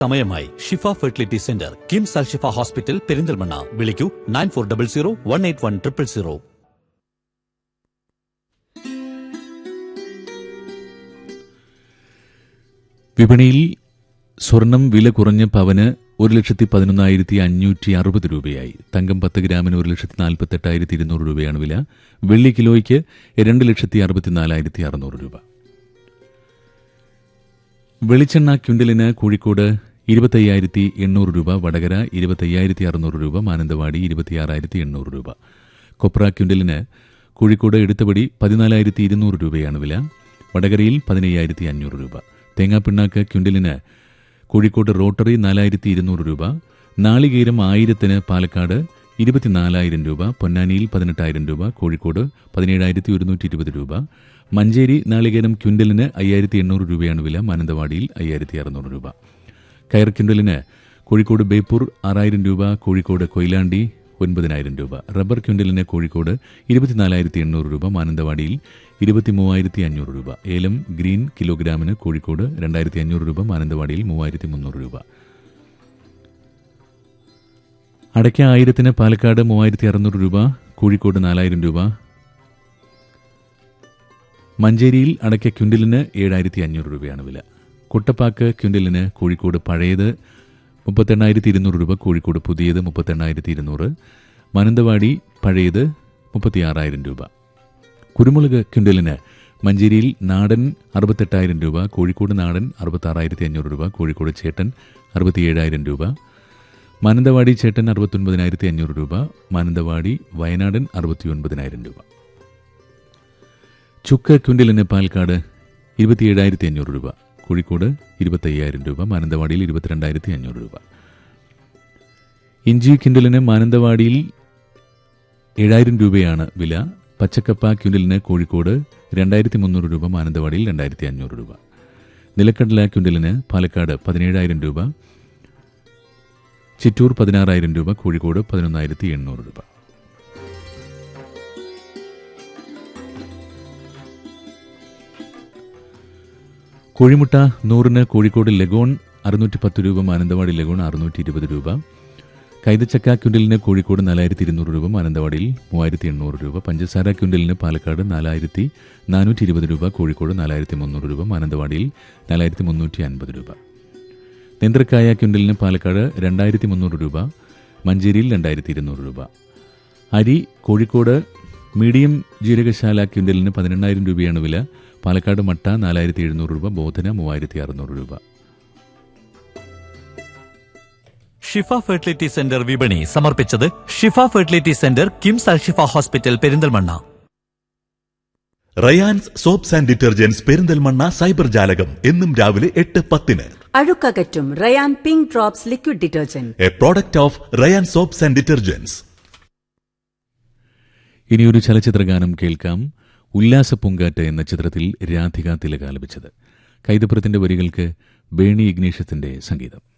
സമയമായി Shifa fertility centre KIMS Al Shifa hospital Perinthalmanna വിളിക്കൂ nine four double zero one eight one triple zero വിപണിയിൽ സ്വർണം വില കുറഞ്ഞ പവന് ഒരു ലക്ഷത്തി പതിനൊന്നായിരത്തി അഞ്ഞൂറ്റി അറുപത് രൂപയായി തങ്കം പത്ത് ഗ്രാമിന് ഒരു ലക്ഷത്തി നാൽപ്പത്തെട്ടായിരത്തി ഇരുന്നൂറ് രൂപയാണ് വില വെള്ളി കിലോയ്ക്ക് രണ്ട് ലക്ഷത്തി അറുപത്തിനാലായിരത്തി അറുന്നൂറ് രൂപ വെളിച്ചെണ്ണ ക്വിന്റലിന് കോഴിക്കോട് ഇരുപത്തയ്യായിരത്തി എണ്ണൂറ് രൂപ വടകര ഇരുപത്തയ്യായിരത്തി അറുന്നൂറ് രൂപ മാനന്തവാടി ഇരുപത്തിയാറായിരത്തി എണ്ണൂറ് രൂപ കൊപ്ര ക്വിന്റലിന് കോഴിക്കോട് എടുത്തപടി പതിനാലായിരത്തി ഇരുന്നൂറ് രൂപയാണ് വില വടകരയിൽ പതിനയ്യായിരത്തി അഞ്ഞൂറ് രൂപ തേങ്ങാപ്പിണ്ണാക്ക് ക്വിന്റലിന് കോഴിക്കോട് റോട്ടറി നാലായിരത്തി ഇരുന്നൂറ് രൂപ നാളികേരം ആയിരത്തിന് പാലക്കാട് ഇരുപത്തിനാലായിരം രൂപ പൊന്നാനിയിൽ പതിനെട്ടായിരം രൂപ കോഴിക്കോട് പതിനേഴായിരത്തി ഒരുന്നൂറ്റി ഇരുപത് രൂപ മഞ്ചേരി നാളികേരം ക്വിന്റലിന് അയ്യായിരത്തി എണ്ണൂറ് രൂപയാണ് വില മാനന്തവാടിയിൽ അയ്യായിരത്തി അറുന്നൂറ് രൂപ കയർ ക്വിന്റലിന് കോഴിക്കോട് ബേപ്പൂർ ആറായിരം രൂപ കോഴിക്കോട് കൊയിലാണ്ടി ഒൻപതിനായിരം രൂപ റബ്ബർ ക്വിന്റലിന് കോഴിക്കോട് ഇരുപത്തിനാലായിരത്തി എണ്ണൂറ് രൂപ മാനന്തവാടിയിൽ ഇരുപത്തി മൂവായിരത്തി അഞ്ഞൂറ് രൂപ ഏലം ഗ്രീൻ കിലോഗ്രാമിന് കോഴിക്കോട് രണ്ടായിരത്തി അഞ്ഞൂറ് രൂപ മാനന്തവാടിയിൽ മൂവായിരത്തി മുന്നൂറ് രൂപ അടയ്ക്ക ആയിരത്തിന് പാലക്കാട് മൂവായിരത്തി അറുന്നൂറ് രൂപ കോഴിക്കോട് നാലായിരം രൂപ മഞ്ചേരിയിൽ അടയ്ക്ക ക്വിന്റലിന് ഏഴായിരത്തി അഞ്ഞൂറ് രൂപയാണ് വില കുട്ടപ്പാക്ക് ക്വിന്റലിന് കോഴിക്കോട് പഴയത് മുപ്പത്തെണ്ണായിരത്തി ഇരുന്നൂറ് രൂപ കോഴിക്കോട് പുതിയത് മുപ്പത്തെണ്ണായിരത്തി ഇരുന്നൂറ് മാനന്തവാടി പഴയത് മുപ്പത്തിയാറായിരം രൂപ കുരുമുളക് ക്വിന്റലിന് മഞ്ചേരിയിൽ നാടൻ അറുപത്തെട്ടായിരം രൂപ കോഴിക്കോട് നാടൻ അറുപത്താറായിരത്തി അഞ്ഞൂറ് രൂപ കോഴിക്കോട് ചേട്ടൻ അറുപത്തിയേഴായിരം രൂപ മാനന്തവാടി ചേട്ടൻ അറുപത്തൊൻപതിനായിരത്തി അഞ്ഞൂറ് രൂപ മാനന്തവാടി വയനാടൻ അറുപത്തിയൊൻപതിനായിരം രൂപ ചുക്ക് ക്വിന്റലിന് പാലക്കാട് ഇരുപത്തിയേഴായിരത്തി അഞ്ഞൂറ് രൂപ കോഴിക്കോട് ഇരുപത്തയ്യായിരം രൂപ മാനന്തവാടിയിൽ ഇരുപത്തിരണ്ടായിരത്തി അഞ്ഞൂറ് രൂപ ഇഞ്ചി ക്വിന്റലിന് മാനന്തവാടിയിൽ ഏഴായിരം രൂപയാണ് വില പച്ചക്കപ്പ ക്വിന്റലിന് കോഴിക്കോട് രണ്ടായിരത്തി മുന്നൂറ് രൂപ മാനന്തവാടിയിൽ രണ്ടായിരത്തി അഞ്ഞൂറ് രൂപ നിലക്കടല ക്വിന്റലിന് പാലക്കാട് പതിനേഴായിരം രൂപ ചിറ്റൂർ പതിനാറായിരം രൂപ കോഴിക്കോട് പതിനൊന്നായിരത്തി എണ്ണൂറ് രൂപ കോഴിമുട്ട നൂറിന് കോഴിക്കോട് ലഗോൺ അറുന്നൂറ്റി പത്ത് രൂപ മാനന്തവാടി ലഗോൺ അറുന്നൂറ്റി ഇരുപത് രൂപ കൈതച്ചക്ക ക്വിന്റലിന് കോഴിക്കോട് നാലായിരത്തി ഇരുന്നൂറ് രൂപ മാനന്തവാടിയിൽ മൂവായിരത്തി എണ്ണൂറ് രൂപ പഞ്ചസാര ക്വിന്റലിന് പാലക്കാട് നാലായിരത്തി നാനൂറ്റി ഇരുപത് രൂപ കോഴിക്കോട് നാലായിരത്തി മുന്നൂറ് രൂപ മാനന്തവാടിയിൽ നാലായിരത്തി മുന്നൂറ്റി അൻപത് രൂപ നേന്ത്രക്കായ ക്വിന്റലിന് പാലക്കാട് രണ്ടായിരത്തി മുന്നൂറ് രൂപ മഞ്ചേരിയിൽ രണ്ടായിരത്തി ഇരുന്നൂറ് രൂപ അരി കോഴിക്കോട് മീഡിയം ജീരകശാല ക്വിന്റലിന് പതിനെണ്ണായിരം രൂപയാണ് വില പാലക്കാട് മട്ട നാലായിരത്തി എഴുന്നൂറ് രൂപ ബോധന മൂവായിരത്തി അറുന്നൂറ് രൂപ ഷിഫ ഫെർട്ടിലിറ്റി സെന്റർ വിപണി സമർപ്പിച്ചത് Shifa fertility centre KIMS Al Shifa hospital Perinthalmanna Rayans soaps and detergents Perinthalmanna cyber ജാലകം എന്നും രാവിലെ എട്ട് പത്തിന് അഴുക്കകറ്റും Rayan pink drops liquid detergent a product of Rayan soaps and detergents ഇനിയൊരു ചലച്ചിത്രഗാനം കേൾക്കാം ഉല്ലാസ പൂങ്കാറ്റ് എന്ന ചിത്രത്തിൽ രാധിക തിലക ആലപിച്ചത് കൈതപ്പുറത്തിന്റെ വരികൾക്ക് ബേണി ഇഗ്നീഷ്യത്തിന്റെ സംഗീതം